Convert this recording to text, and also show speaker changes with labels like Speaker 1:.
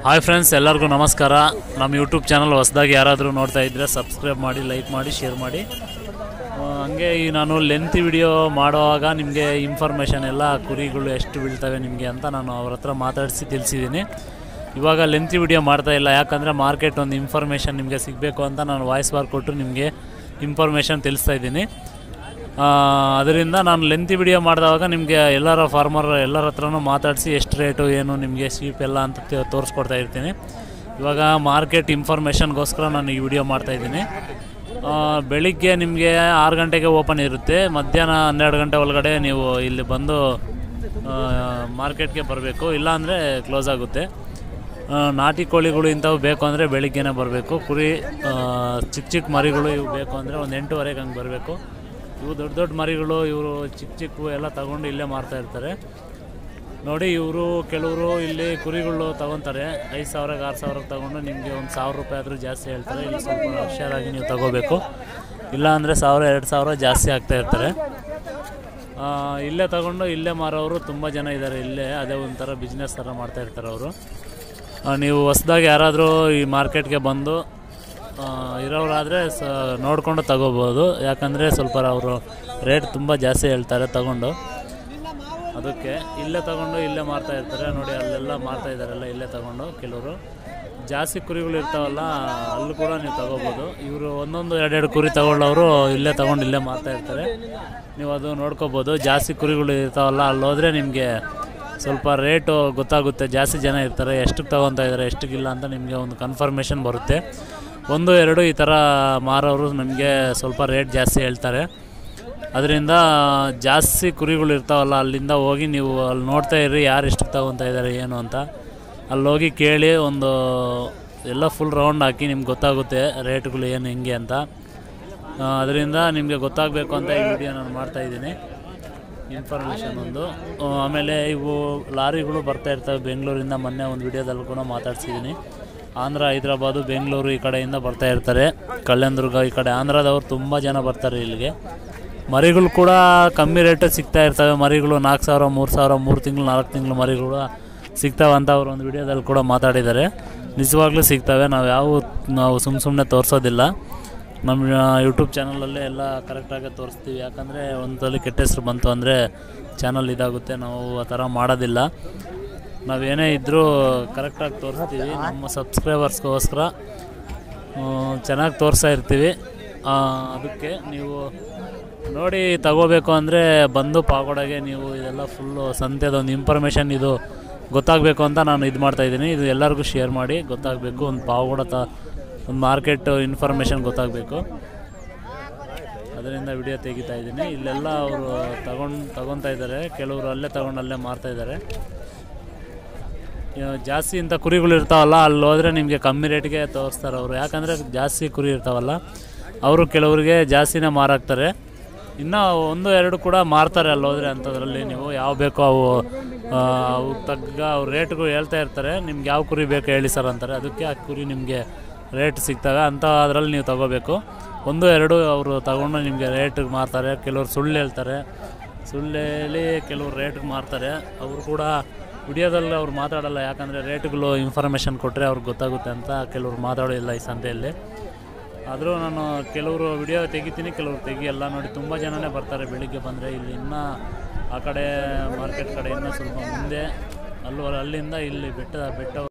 Speaker 1: hi friends ಎಲ್ಲರಿಗೂ ನಮಸ್ಕಾರ ನಮ್ಮ ಯೂಟ್ಯೂಬ್ ಚಾನಲ್ ಹೊಸದಾಗಿ ಯಾರಾದರೂ ನೋಡ್ತಾ ಇದ್ದರೆ ಸಬ್ಸ್ಕ್ರೈಬ್ ಮಾಡಿ ಲೈಕ್ ಮಾಡಿ ಶೇರ್ ಮಾಡಿ ಆ, ಹಂಗೆ ಈ ನಾನು ಲೆಂತ್ ವಿಡಿಯೋ ಮಾಡುವಾಗ ನಿಮಗೆ ಇನ್ಫಾರ್ಮೇಷನ್ ಎಲ್ಲ ಕುರಿಗಳು ಎಷ್ಟು ಬೀಳ್ತವೆ ನಿಮಗೆ ಅಂತ ನಾನು ಅವ್ರ ಹತ್ರ ಮಾತಾಡಿಸಿ ತಿಳಿಸಿದ್ದೀನಿ ಇವಾಗ ಲೆಂತ್ ವಿಡಿಯೋ ಮಾಡ್ತಾ ಇಲ್ಲ ಯಾಕಂದರೆ ಮಾರ್ಕೆಟ್ ಒಂದು ಇನ್ಫಾರ್ಮೇಷನ್ ನಿಮಗೆ ಸಿಗಬೇಕು ಅಂತ ನಾನು ವಾಯ್ಸ್ ಬಾರ್ ಕೊಟ್ಟು ನಿಮಗೆ ಇನ್ಫಾರ್ಮೇಷನ್ ತಿಳಿಸ್ತಾ ಇದ್ದೀನಿ ಅದರಿಂದ ನಾನು ಲೆಂತಿ ವಿಡಿಯೋ ಮಾಡಿದವಾಗ ನಿಮಗೆ ಎಲ್ಲರ ಫಾರ್ಮರ್ ಎಲ್ಲರ ಹತ್ರನೂ ಮಾತಾಡಿಸಿ ಎಷ್ಟು ರೇಟು ಏನು ನಿಮಗೆ ಶೀಪ್ ಎಲ್ಲ ಅಂತ ತಿ- ತೋರಿಸ್ಕೊಡ್ತಾ ಇರ್ತೀನಿ ಇವಾಗ ಮಾರ್ಕೆಟ್ ಇನ್ಫಾರ್ಮೇಷನ್ಗೋಸ್ಕರ ನಾನು ಈ ವಿಡಿಯೋ ಮಾಡ್ತಾಯಿದ್ದೀನಿ ಬೆಳಿಗ್ಗೆ ನಿಮಗೆ ಆರು ಗಂಟೆಗೆ ಓಪನ್ ಇರುತ್ತೆ ಮಧ್ಯಾಹ್ನ ಹನ್ನೆರಡು ಗಂಟೆ ಒಳಗಡೆ ನೀವು ಇಲ್ಲಿ ಬಂದು ಮಾರ್ಕೆಟ್ಗೆ ಬರಬೇಕು ಇಲ್ಲಾಂದರೆ ಕ್ಲೋಸ್ ಆಗುತ್ತೆ ಆ, ನಾಟಿ ಕೋಳಿಗಳು ಇಂಥವು ಬೇಕು ಅಂದರೆ ಬೆಳಿಗ್ಗೆನೇ ಬರಬೇಕು ಕುರಿ ಆ, ಚಿಕ್ಕ ಚಿಕ್ಕ ಮರಿಗಳು ಇವು ಬೇಕು ಅಂದರೆ ಒಂದು ಎಂಟೂವರೆಗೆ ಹಂಗೆ ಬರಬೇಕು ಇವು ದೊಡ್ಡ ದೊಡ್ಡ ಮರಿಗಳು ಇವರು ಚಿಕ್ಕ ಚಿಕ್ಕ ಎಲ್ಲ ತಗೊಂಡು ಇಲ್ಲೇ ಮಾರ್ತಾ ಇರ್ತಾರೆ ನೋಡಿ ಇವರು ಕೆಲವರು ಇಲ್ಲಿ ಕುರಿಗಳು ತಗೊತಾರೆ ಐದು ಸಾವಿರಕ್ಕೆ ಆರು ಸಾವಿರಕ್ಕೆ ತಗೊಂಡು ನಿಮಗೆ ಒಂದು ಸಾವಿರ ರೂಪಾಯಿ ಆದರೂ ಜಾಸ್ತಿ ಹೇಳ್ತಾರೆ ಇಲ್ಲಿ ಸ್ವಲ್ಪ ಹುಷಾರಾಗಿ ನೀವು ತಗೋಬೇಕು ಇಲ್ಲ ಅಂದರೆ ಸಾವಿರ ಎರಡು ಸಾವಿರ ಜಾಸ್ತಿ ಆಗ್ತಾ ಇರ್ತಾರೆ ಆ, ಇಲ್ಲೇ ತಗೊಂಡು ಇಲ್ಲೇ ಮಾರೋರು ತುಂಬ ಜನ ಇದ್ದಾರೆ ಇಲ್ಲೇ ಅದೇ ಒಂಥರ ಬಿಸ್ನೆಸ್ ಥರ ಮಾಡ್ತಾ ಇರ್ತಾರೆ ಅವರು ನೀವು ಹೊಸ್ದಾಗಿ ಯಾರಾದರೂ ಈ ಮಾರ್ಕೆಟ್ಗೆ ಬಂದು ಆ, ಇರೋರಾದರೆ ಸ ನೋಡಿಕೊಂಡು ತಗೋಬೋದು ಯಾಕಂದರೆ ಸ್ವಲ್ಪ ಅವರು ರೇಟ್ ತುಂಬ ಜಾಸ್ತಿ ಹೇಳ್ತಾರೆ ತಗೊಂಡು ಅದಕ್ಕೆ ಇಲ್ಲೇ ತಗೊಂಡು ಇಲ್ಲೇ ಮಾರ್ತಾ ಇರ್ತಾರೆ ನೋಡಿ ಅಲ್ಲೆಲ್ಲ ಮಾರ್ತಾ ಇದ್ದಾರೆಲ್ಲ ಇಲ್ಲೇ ತಗೊಂಡು ಕೆಲವರು ಜಾಸ್ತಿ ಕುರಿಗಳು ಇರ್ತಾವಲ್ಲ ಅಲ್ಲೂ ಕೂಡ ನೀವು ತಗೋಬೋದು ಇವರು ಒಂದೊಂದು ಎರಡೆರಡು ಕುರಿ ತಗೊಳ್ಳೋರು ಇಲ್ಲೇ ತಗೊಂಡು ಇಲ್ಲೇ ಮಾರ್ತಾ ಇರ್ತಾರೆ ನೀವು ಅದು ನೋಡ್ಕೋಬೋದು ಜಾಸ್ತಿ ಕುರಿಗಳು ಇರ್ತಾವಲ್ಲ ಅಲ್ಲಿ ಹೋದರೆ ನಿಮಗೆ ಸ್ವಲ್ಪ ರೇಟು ಗೊತ್ತಾಗುತ್ತೆ ಜಾಸ್ತಿ ಜನ ಇರ್ತಾರೆ ಎಷ್ಟಕ್ಕೆ ತಗೊತಾ ಇದ್ದಾರೆ ಎಷ್ಟಕ್ಕಿಲ್ಲ ಅಂತ ನಿಮಗೆ ಒಂದು ಕನ್ಫರ್ಮೇಷನ್ ಬರುತ್ತೆ ಒಂದು ಎರಡು ಈ ಥರ ಮಾರೋರು ನಮಗೆ ಸ್ವಲ್ಪ ರೇಟ್ ಜಾಸ್ತಿ ಹೇಳ್ತಾರೆ ಅದರಿಂದ ಜಾಸ್ತಿ ಕುರಿಗಳು ಇರ್ತಾವಲ್ಲ ಅಲ್ಲಿಂದ ಹೋಗಿ ನೀವು ಅಲ್ಲಿ ನೋಡ್ತಾ ಇರ್ರಿ ಯಾರು ಎಷ್ಟು ತಗೊತಾ ಇದ್ದಾರೆ ಏನು ಅಂತ ಅಲ್ಲಿ ಹೋಗಿ ಕೇಳಿ ಒಂದು ಎಲ್ಲ ಫುಲ್ ರೌಂಡ್ ಹಾಕಿ ನಿಮ್ಗೆ ಗೊತ್ತಾಗುತ್ತೆ ರೇಟ್ಗಳು ಏನು ಹೆಂಗೆ ಅಂತ ಅದರಿಂದ ನಿಮಗೆ ಗೊತ್ತಾಗಬೇಕು ಅಂತ ಈ ವಿಡಿಯೋ ನಾನು ಮಾಡ್ತಾಯಿದ್ದೀನಿ ಇನ್ಫಾರ್ಮೇಷನ್ ಒಂದು ಆ, ಆಮೇಲೆ ಇವು ಲಾರಿಗಳು ಬರ್ತಾ ಇರ್ತವೆ ಬೆಂಗಳೂರಿಂದ ಮೊನ್ನೆ ಒಂದು ವಿಡಿಯೋದಲ್ಲಿ ಕೂಡ ಮಾತಾಡ್ಸಿದ್ದೀನಿ ಆಂಧ್ರ ಹೈದ್ರಾಬಾದು ಬೆಂಗಳೂರು ಈ ಕಡೆಯಿಂದ ಬರ್ತಾ ಇರ್ತಾರೆ ಕಲ್ಯಾಣದುರ್ಗ ಈ ಕಡೆ ಆಂಧ್ರದವ್ರು ತುಂಬ ಜನ ಬರ್ತಾರೆ ಇಲ್ಲಿಗೆ ಮರಿಗಳು ಕೂಡ ಕಮ್ಮಿ ರೇಟ್ ಸಿಗ್ತಾ ಇರ್ತವೆ ಮರಿಗಳು ನಾಲ್ಕು ಸಾವಿರ ಮೂರು ಸಾವಿರ ಮೂರು ತಿಂಗಳು ನಾಲ್ಕು ತಿಂಗಳು ಮರಿಗಳು ಸಿಗ್ತಾವೆ ಅಂತ ಅವರು ಒಂದು ವಿಡಿಯೋದಲ್ಲಿ ಕೂಡ ಮಾತಾಡಿದ್ದಾರೆ ನಿಜವಾಗ್ಲೂ ಸಿಗ್ತವೆ ನಾವು ಯಾವ ನಾವು ಸುಮ್ಮ ಸುಮ್ಮನೆ ತೋರಿಸೋದಿಲ್ಲ ನಮ್ಮ ಯೂಟ್ಯೂಬ್ ಚಾನಲಲ್ಲೇ ಎಲ್ಲ ಕರೆಕ್ಟಾಗಿ ತೋರಿಸ್ತೀವಿ ಯಾಕಂದರೆ ಒಂದಲ್ಲಿ ಕೆಟ್ಟ ಹೆಸ್ರು ಬಂತು ಅಂದರೆ ಚಾನಲ್ ಇದಾಗುತ್ತೆ ನಾವು ಆ ಥರ ಮಾಡೋದಿಲ್ಲ ನಾವೇನೇ ಇದ್ದರೂ ಕರೆಕ್ಟಾಗಿ ತೋರಿಸ್ತೀವಿ ನಮ್ಮ ಸಬ್ಸ್ಕ್ರೈಬರ್ಸ್ಗೋಸ್ಕರ ಚೆನ್ನಾಗಿ ತೋರಿಸ್ತಾ ಇರ್ತೀವಿ ಆ, ಅದಕ್ಕೆ ನೀವು ನೋಡಿ ತಗೋಬೇಕು ಅಂದರೆ ಬಂದು ಪಾಗೋಡಗೆ ನೀವು ಇದೆಲ್ಲ ಫುಲ್ಲು ಸಂತೆದೊಂದು ಇನ್ಫಾರ್ಮೇಷನ್ ಇದು ಗೊತ್ತಾಗಬೇಕು ಅಂತ ನಾನು ಇದು ಮಾಡ್ತಾಯಿದ್ದೀನಿ ಇದು ಎಲ್ಲರಿಗೂ ಶೇರ್ ಮಾಡಿ ಗೊತ್ತಾಗಬೇಕು ಒಂದು ಪಾವಗಡ ತ ಒಂದು ಮಾರ್ಕೆಟ್ ಇನ್ಫಾರ್ಮೇಷನ್ ಗೊತ್ತಾಗಬೇಕು ಅದರಿಂದ ವಿಡಿಯೋ ತೆಗಿತಾ ಇದ್ದೀನಿ ಇಲ್ಲೆಲ್ಲ ಅವರು ತಗೊಂಡು ತಗೊತಾ ಇದ್ದಾರೆ ಕೆಲವರು ಅಲ್ಲೇ ತಗೊಂಡು ಅಲ್ಲೇ ಮಾರ್ತಾ ಇದ್ದಾರೆ ಇವಾಗ ಜಾಸ್ತಿ ಇಂಥ ಕುರಿಗಳು ಇರ್ತಾವಲ್ಲ ಅಲ್ಲಿ ಹೋದರೆ ನಿಮಗೆ ಕಮ್ಮಿ ರೇಟ್ಗೆ ತೋರಿಸ್ತಾರೆ ಅವರು ಯಾಕಂದರೆ ಜಾಸ್ತಿ ಕುರಿ ಇರ್ತಾವಲ್ಲ ಅವರು ಕೆಲವರಿಗೆ ಜಾಸ್ತಿನೇ ಮಾರಾಕ್ತಾರೆ ಇನ್ನು ಒಂದು ಎರಡು ಕೂಡ ಮಾರ್ತಾರೆ ಅಲ್ಲಿ ಹೋದರೆ ಅಂಥದ್ರಲ್ಲಿ ನೀವು ಯಾವ ಬೇಕೋ ಅವು ಆ, ಅವು ತಗ್ಗ ಅವ್ರು ರೇಟ್ಗಳು ಹೇಳ್ತಾ ಇರ್ತಾರೆ ನಿಮ್ಗೆ ಯಾವ ಕುರಿ ಬೇಕು ಹೇಳಿ ಸರ್ ಅಂತಾರೆ ಅದಕ್ಕೆ ಆ ಕುರಿ ನಿಮಗೆ ರೇಟ್ ಸಿಗ್ತವೆ ಅಂಥ ಅದರಲ್ಲಿ ನೀವು ತಗೋಬೇಕು ಒಂದು ಎರಡು ಅವರು ತಗೊಂಡು ನಿಮಗೆ ರೇಟಿಗೆ ಮಾರ್ತಾರೆ ಕೆಲವರು ಸುಳ್ಳು ಹೇಳ್ತಾರೆ ಸುಳ್ಳು ಹೇಳಿ ಕೆಲವರು ರೇಟ್ಗೆ ಮಾರ್ತಾರೆ ಅವರು ಕೂಡ ವಿಡಿಯೋದಲ್ಲಿ ಅವ್ರು ಮಾತಾಡಲ್ಲ ಯಾಕಂದರೆ ರೇಟ್ಗಳು ಇನ್ಫಾರ್ಮೇಷನ್ ಕೊಟ್ಟರೆ ಅವ್ರಿಗೆ ಗೊತ್ತಾಗುತ್ತೆ ಅಂತ ಕೆಲವರು ಮಾತಾಡೋದಿಲ್ಲ ಈ ಸಂತೆಯಲ್ಲಿ ಆದರೂ ನಾನು ಕೆಲವರು ವಿಡಿಯೋ ತೆಗಿತೀನಿ ಕೆಲವರು ತೆಗಿಯಲ್ಲ ನೋಡಿ ತುಂಬ ಜನನೇ ಬರ್ತಾರೆ ಬೆಳಿಗ್ಗೆ ಬಂದರೆ ಇಲ್ಲಿ ಇನ್ನೂ ಆ ಕಡೆ ಮಾರ್ಕೆಟ್ ಕಡೆ ಇನ್ನೂ ಸ್ವಲ್ಪ ಮುಂದೆ ಅಲ್ಲೂ ಅಲ್ಲಿಂದ ಇಲ್ಲಿ ಬೆಟ್ಟ ಬೆಟ್ಟ